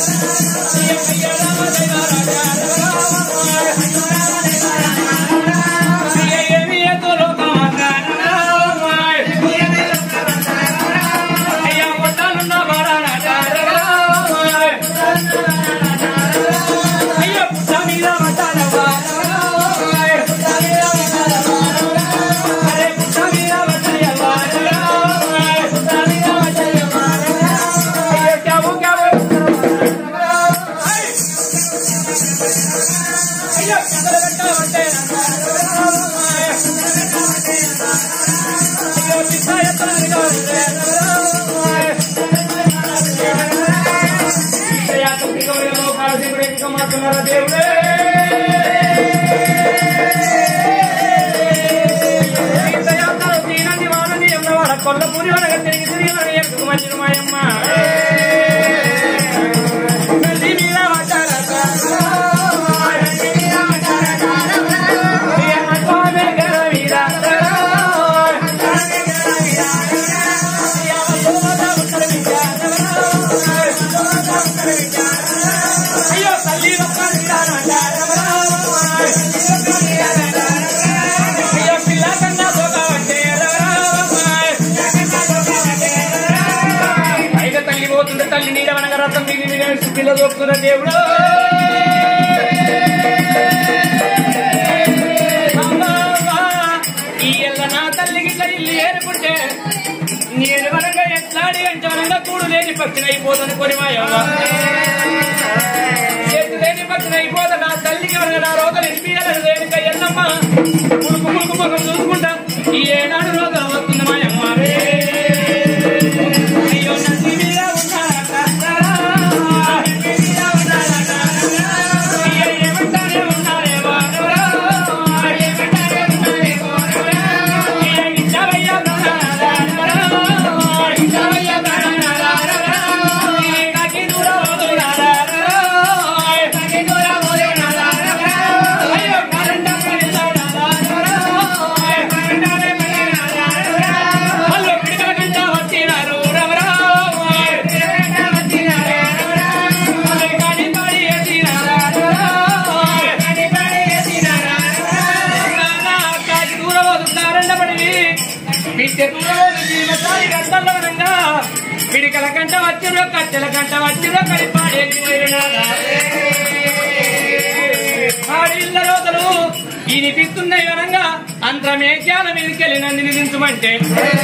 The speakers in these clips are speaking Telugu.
కొల్లపూరి వరకు తిరిగి తిరిగి వరకు ఎక్కువ మంచి మాయమ్మ అయ్యో తల్లి అయ్యో పిల్ల కన్నా పోతావంటే అయితే తల్లి పోతుంటే తల్లి నీడవనగా రథం దిగి పిల్ల దొక్కున్న దేవుడు అమ్మా, ఈ ఎల్ల నా తల్లికి ఇట్లా ఇల్లు ఏరుకుంటే నేను వనగా ఎట్లాడి అంటే వనగా కూడు లేని పక్షిని అయిపోతాను కొని మాయమ్మ చేతి లేని పక్షిని అయిపోతా నా తల్లికి వనగా నా రోగలు ఇప్పియాలని లేనిక ఎల్లమ్మ ముడుకు ముడుకు ముఖం చూసుకుంటా ఈ ఏనాడు రోగం వస్తుంది మాయమ్మ అయ్యో నంది మీద ఉన్నాడట. అయ్యో ఏమంటానే ఉన్నాడే వాడవరా. అయ్యో ఇచ్చావయ్యా ప్రాణాలారా. ఇచ్చావయ్యా ప్రాణాలారా. నాకి దూరం వదిలారా. నాకి దూరం వదిలారా. అయ్యో కరెంటు వెళ్ళారా. కరెంటానే వెళ్ళారా. అల్లో పిడికల కంట వచ్చినారు రవరా. కాని పాడి ఎత్తినారా. కాని పాడి ఎత్తినారా. నానా కాకి దూరం వదులుతారండ పడి బిడ్డ దూరం వదిలి జీవతాయి గంటల్లో వనంగా పిడికల కంట వచ్చిరో కట్టెల కంట వచ్చిరో కడి పాడేది ఆడిళ్ళ రోజులు ఇనిపిస్తున్నాయి వనంగా అంతమేశాల మీదకెళ్ళి నంది నిధించమంటే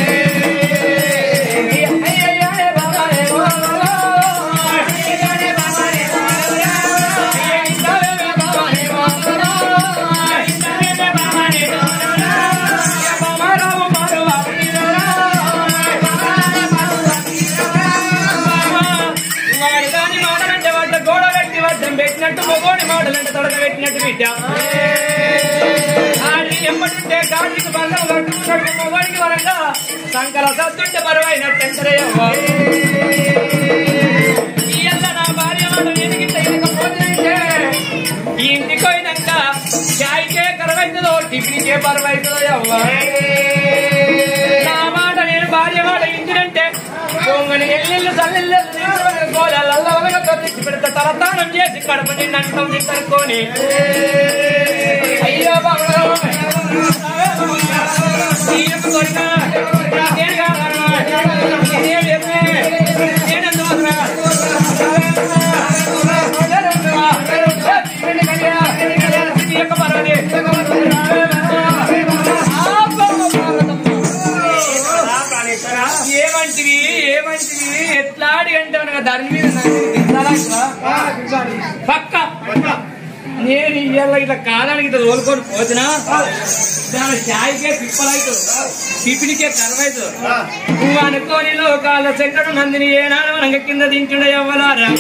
వాడిదాని మాటలంటే వాట గోడ పెట్టి వడ్డం పెట్టినట్టు మొగోడి మాటలంటే తొడక పెట్టినట్టు బిడ్డ ఆడి ఎమ్మటుంటే గాడికి బంధం కట్టుకున్నట్టు మొగోడికి వరంగా సంకల సత్తుంటే బరువైనట్టు ఎంతరేయవ్వ ఈ అల్ల నా భార్య మాట వెతికి తగినకపోతే ఈ ఇంటికి పోయినాక చాయ్కే కరవైతుందో టిఫిన్కే బరువైతుందో అవ్వ నా మాట నేను భార్య మాట ఇంటినంటే పొంగని ఎల్లిళ్ళు తల్లిళ్ళు గోళాలలో తెచ్చి పెడితే తలతానం చేసి కడప నిన్నంటాం తిట్టుకొని అయ్యో బాబు ఏమంటివి ఏమంటివి ఎట్లాడి అంటే మనకు దాని మీద పక్క నేను ఇవాళ ఇట్లా కాలానికి ఇట్లా తోలుకొని పోతున్నా దాని చాయ్కే పిప్పలైతుంది టిఫిన్కే కరవైతుంది నువ్వు అనుకోని లోకాల శంకడు నందిని ఏనాడు మనక కింద దించుడే అవ్వలారా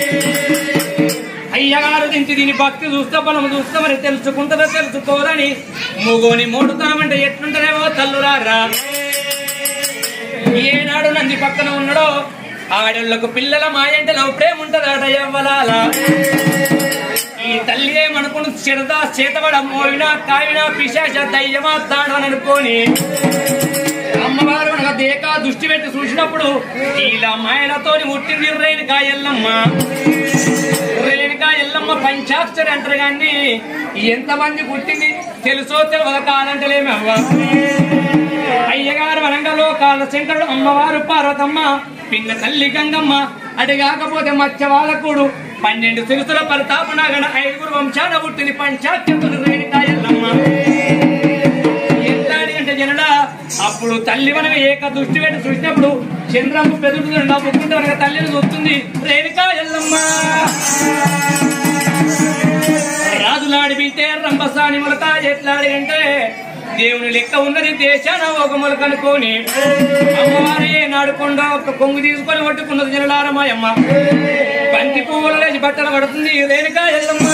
అయ్యగారు దించి దీని భక్తి చూస్తే మనం చూస్తామని తెలుసుకుంటుందో తెలుసుకోదని మూగోని మూడుతామంటే ఎట్లుంటదేమో తల్లురారా ఏనాడు నంది పక్కన ఉన్నాడో ఆడోళ్లకు పిల్లల మాయంటే లవ్ ప్రేమ ఉంటదట ఎవ్వలాలా ఈ తల్లి ఏమనుకుని చిరదా చేతబడ మోవినా కావినా పిశాచ దయ్యమా తాడని అనుకోని అమ్మవారు ఒక దేక దృష్టి పెట్టి చూసినప్పుడు ఇలా మాయలతోని పుట్టింది రేణుకా ఎల్లమ్మ రేణుకా ఎల్లమ్మ పంచాక్షరి అంటారు కానీ ఎంతమంది పుట్టింది తెలుసో తెలియదు కాదంటలేమి అవ్వ అయ్యగారు వరంగలో కాళ్ళ శంకరుడు అమ్మవారు పార్వతమ్మ పిన్న తల్లి గంగమ్మ అటు కాకపోతే మత్స్య వాళ్ళకుడు పన్నెండు సిరుసుల పరితాపనాగడ ఐదుగురు వంశాన పుట్టింది పంచాక్షతుడు రేణుకా ఎల్లమ్మ ఎట్లాడి అంటే జనుడా అప్పుడు తల్లి మనక ఏక దృష్టి పెట్టి చూసినప్పుడు చంద్రమ్మ పెదుడు నవ్వుకుంటే మనక తల్లిని చూస్తుంది రేణుకా ఎల్లమ్మ రాజులాడి బింటే రంభసాని మొలక ఎట్లాడి అంటే దేవుని లెక్క ఉన్నది దేశాన ఒక మొలక అనుకోని అమ్మవారి నాడుకుండా ఒక కొంగు తీసుకొని పట్టుకున్నది జనలారమాయమ్మ బంతి పువ్వులు లేచి బట్టలు పడుతుంది రేణుకా ఎల్లమ్మ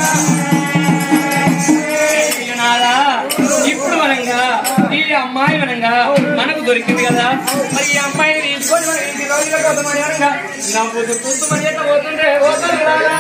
నాదా ఇప్పుడు వనంగా ఈ అమ్మాయి వనంగా మనకు దొరికింది కదా మరి ఈ అమ్మాయిని తీసుకొని మన ఇంటి రోజుల కోసం అని అనగా నవ్వుతూ చూస్తూ మరి ఎట్లా పోతుంటే పోతారు కదా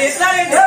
మరి ఎట్లా అంటే